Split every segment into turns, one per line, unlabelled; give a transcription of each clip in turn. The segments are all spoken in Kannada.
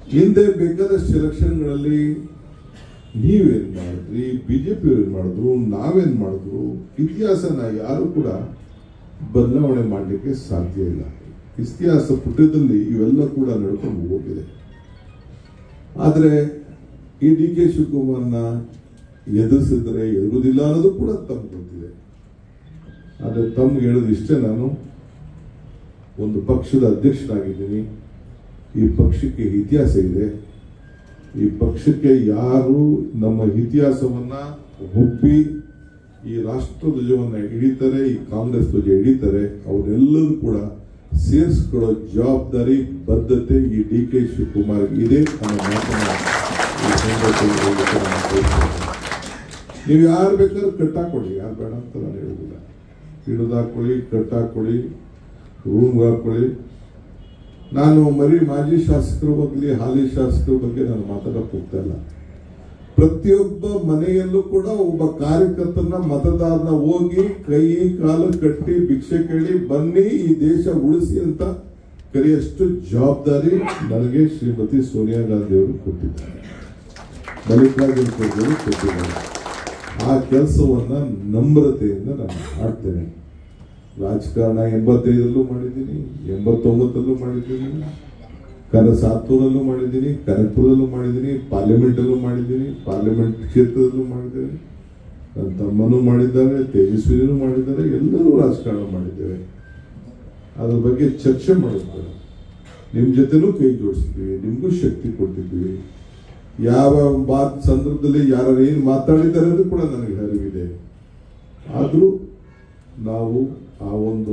ಹಿಂದೆ ಬೇಕಾದಷ್ಟು ಎಲೆಕ್ಷನ್ಗಳಲ್ಲಿ ನೀವೇನ್ ಮಾಡಿದ್ರಿ ಬಿಜೆಪಿ ಏನ್ ಮಾಡಿದ್ರು ನಾವೇನ್ ಮಾಡಿದ್ರು ಇತಿಹಾಸನ ಯಾರು ಕೂಡ ಬದಲಾವಣೆ ಮಾಡಲಿಕ್ಕೆ ಸಾಧ್ಯ ಇಲ್ಲ ಇತಿಹಾಸ ಪುಟದಲ್ಲಿ ಇವೆಲ್ಲ ಕೂಡ ನಡ್ಕೊಂಡು ಹೋಗಿದೆ ಆದರೆ ಈ ಡಿ ಕೆ ಶಿವಕುಮಾರ್ನ ಎದುರಿಸಿದ್ರೆ ಎದುರುದಿಲ್ಲ ಅನ್ನೋದು ಕೂಡ ತಮ್ಗೆ ಗೊತ್ತಿದೆ ಆದರೆ ತಮ್ಗೆ ಹೇಳೋದು ಇಷ್ಟೇ ನಾನು ಒಂದು ಪಕ್ಷದ ಅಧ್ಯಕ್ಷನಾಗಿದ್ದೀನಿ ಈ ಪಕ್ಷಕ್ಕೆ ಇತಿಹಾಸ ಇದೆ ಈ ಪಕ್ಷಕ್ಕೆ ಯಾರು ನಮ್ಮ ಇತಿಹಾಸವನ್ನ ಒಪ್ಪಿ ಈ ರಾಷ್ಟ್ರ ಧ್ವಜವನ್ನ ಹಿಡಿತಾರೆ ಈ ಕಾಂಗ್ರೆಸ್ ಧ್ವಜ ಹಿಡಿತಾರೆ ಅವರೆಲ್ಲರೂ ಕೂಡ ಸೇರಿಸ್ಕೊಳ್ಳೋ ಜವಾಬ್ದಾರಿ ಬದ್ಧತೆ ಈ ಡಿ ಕೆ ಶಿವಕುಮಾರ್ ಇದೆ ಅನ್ನೋ ಮಾತನ್ನ ಈ ಸಂದರ್ಭದಲ್ಲಿ ಹೇಳಲಿಕ್ಕೆ ನಾನು ಬಯಸ್ತೇನೆ. ನೀವು ಯಾರು ಬೇಕಾದ್ರೂ ಕಟ್ಟಾಕೊಳ್ಳಿ ಯಾರು ಬೇಡ ಅಂತ ನಾನು ಹೇಳುದಿಲ್ಲ ಹಿಡಿದಾಕೊಳ್ಳಿ ಕಟ್ಟಾಕೊಳ್ಳಿ ರೂಮ್ಗೆ ಹಾಕೊಳ್ಳಿ ನಾನು ಮರಿ ಮಾಜಿ ಶಾಸಕರ ಬಗ್ಗೆ ಹಾಲಿ ಶಾಸಕರ ಬಗ್ಗೆ ನಾನು ಮಾತಾಡಕ್ ಹೋಗ್ತಾ ಇಲ್ಲ ಪ್ರತಿಯೊಬ್ಬ ಮನೆಯಲ್ಲೂ ಕೂಡ ಒಬ್ಬ ಕಾರ್ಯಕರ್ತನ ಮತದಾರನ ಹೋಗಿ ಕೈ ಕಾಲು ಕಟ್ಟಿ ಭಿಕ್ಷೆ ಕೇಳಿ ಬನ್ನಿ ಈ ದೇಶ ಉಳಿಸಿ ಅಂತ ಕರೆಯಷ್ಟು ಜವಾಬ್ದಾರಿ ನನಗೆ ಶ್ರೀಮತಿ ಸೋನಿಯಾ ಗಾಂಧಿ ಅವರು ಕೊಟ್ಟಿದ್ದಾರೆ ಮಲ್ಲಿಕಾರ್ಜುನ ಖರ್ಗೆ ಅವರು ಕೊಟ್ಟಿದ್ದಾರೆ ಆ ಕೆಲಸವನ್ನ ನಮ್ರತೆಯಿಂದ ನಾನು ಮಾಡ್ತೇನೆ ರಾಜಕಾರಣ ಎಂಬತ್ತೈದರಲ್ಲೂ ಮಾಡಿದ್ದೀನಿ ಎಂಬತ್ತೊಂಬತ್ತರಲ್ಲೂ ಮಾಡಿದ್ದೀನಿ ಕನ ಸಾತ್ತೂರಲ್ಲೂ ಮಾಡಿದ್ದೀನಿ ಕನಕಪುರದಲ್ಲೂ ಮಾಡಿದ್ದೀನಿ ಪಾರ್ಲಿಮೆಂಟಲ್ಲೂ ಮಾಡಿದ್ದೀನಿ ಪಾರ್ಲಿಮೆಂಟ್ ಕ್ಷೇತ್ರದಲ್ಲೂ ಮಾಡಿದ್ದೇನೆ ನನ್ನ ತಮ್ಮನೂ ಮಾಡಿದ್ದಾರೆ ತೇಜಸ್ವಿನೂ ಮಾಡಿದ್ದಾರೆ ಎಲ್ಲರೂ ರಾಜಕಾರಣ ಮಾಡಿದ್ದೇವೆ ಅದ್ರ ಬಗ್ಗೆ ಚರ್ಚೆ ಮಾಡುತ್ತಾರೆ ನಿಮ್ಮ ಜೊತೆನೂ ಕೈ ಜೋಡಿಸಿದ್ವಿ ನಿಮಗೂ ಶಕ್ತಿ ಕೊಟ್ಟಿದ್ವಿ ಯಾವ ಮಾತ್ ಸಂದರ್ಭದಲ್ಲಿ ಯಾರು ಏನು ಮಾತಾಡಿದ್ದಾರೆ ಅಂತ ಕೂಡ ನನಗೆ ಅರಿವಿದೆ ಆದರೂ ನಾವು ಆ ಒಂದು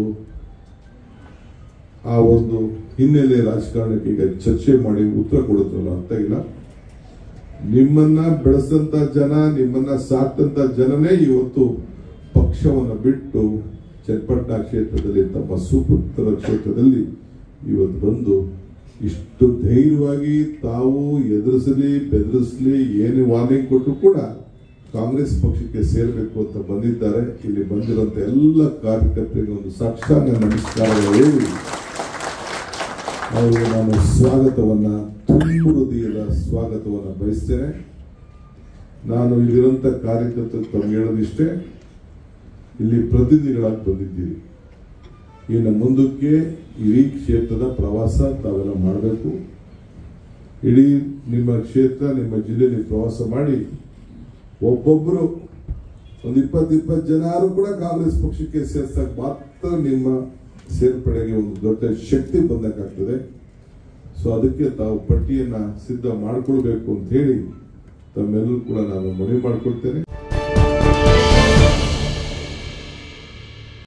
ಆ ಒಂದು ಹಿನ್ನೆಲೆ ರಾಜಕಾರಣಕ್ಕೆ ಈಗ ಚರ್ಚೆ ಮಾಡಿ ಉತ್ತರ ಕೊಡುತ್ತಲ್ಲ ಅರ್ಥ ಇಲ್ಲ ನಿಮ್ಮನ್ನ ಬೆಳೆಸಂತ ಜನ ನಿಮ್ಮನ್ನ ಸಾಕ್ತಂತ ಜನನೇ ಇವತ್ತು ಪಕ್ಷವನ್ನ ಬಿಟ್ಟು ಚನ್ನಪಟ್ಟಣ ಕ್ಷೇತ್ರದಲ್ಲಿ ತಮ್ಮ ಸುಪುತ್ರ ಕ್ಷೇತ್ರದಲ್ಲಿ ಇವತ್ತು ಬಂದು ಇಷ್ಟು ಧೈರ್ಯವಾಗಿ ತಾವು ಎದುರಿಸಲಿ ಬೆದರಿಸಲಿ ಏನು ವಾರ್ನಿಂಗ್ ಕೊಟ್ಟರು ಕೂಡ ಕಾಂಗ್ರೆಸ್ ಪಕ್ಷಕ್ಕೆ ಸೇರಬೇಕು ಅಂತ ಬಂದಿದ್ದಾರೆ ಇಲ್ಲಿ ಬಂದಿರುವಂತ ಎಲ್ಲ ಕಾರ್ಯಕರ್ತರಿಗೆ ಒಂದು ಸಾಕ್ಷಾಂಗ ನಮಸ್ಕಾರಗಳು ಹೇಳಿ ಅವರಿಗೆ ನಾನು ಸ್ವಾಗತವನ್ನ ತುಂಬ ಹೃದಯದ ಸ್ವಾಗತವನ್ನ ಬಯಸ್ತೇನೆ ನಾನು ಇಲ್ಲಿರುವಂತ ಕಾರ್ಯಕರ್ತರು ತಮ್ಗೆ ಹೇಳೋದಿಷ್ಟೇ ಇಲ್ಲಿ ಪ್ರತಿನಿಧಿಗಳಾಗಿ ಬಂದಿದ್ದೀರಿ ಇನ್ನು ಮುಂದಕ್ಕೆ ಇಡೀ ಕ್ಷೇತ್ರದ ಪ್ರವಾಸ ತಾವೆಲ್ಲ ಮಾಡಬೇಕು ಇಡೀ ನಿಮ್ಮ ಕ್ಷೇತ್ರ ನಿಮ್ಮ ಜಿಲ್ಲೆಯಲ್ಲಿ ಪ್ರವಾಸ ಮಾಡಿ ಒಬ್ಬೊಬ್ಬರು ಒಂದು ಇಪ್ಪತ್ತು ಇಪ್ಪತ್ತು ಜನ ಕೂಡ ಕಾಂಗ್ರೆಸ್ ಪಕ್ಷಕ್ಕೆ ಸೇರ್ಸಕ್ ಮಾತ್ರ ನಿಮ್ಮ ಸೇರ್ಪಡೆಗೆ ಒಂದು ದೊಡ್ಡ ಶಕ್ತಿ ಬಂದಕ್ಕಾಗ್ತದೆ ಸೊ ಅದಕ್ಕೆ ತಾವು ಪಟ್ಟಿಯನ್ನ ಸಿದ್ಧ ಮಾಡ್ಕೊಳ್ಬೇಕು ಅಂತ ಹೇಳಿ ತಮ್ಮೆಲ್ಲರೂ ಕೂಡ ನಾನು ಮನವಿ ಮಾಡ್ಕೊಳ್ತೇನೆ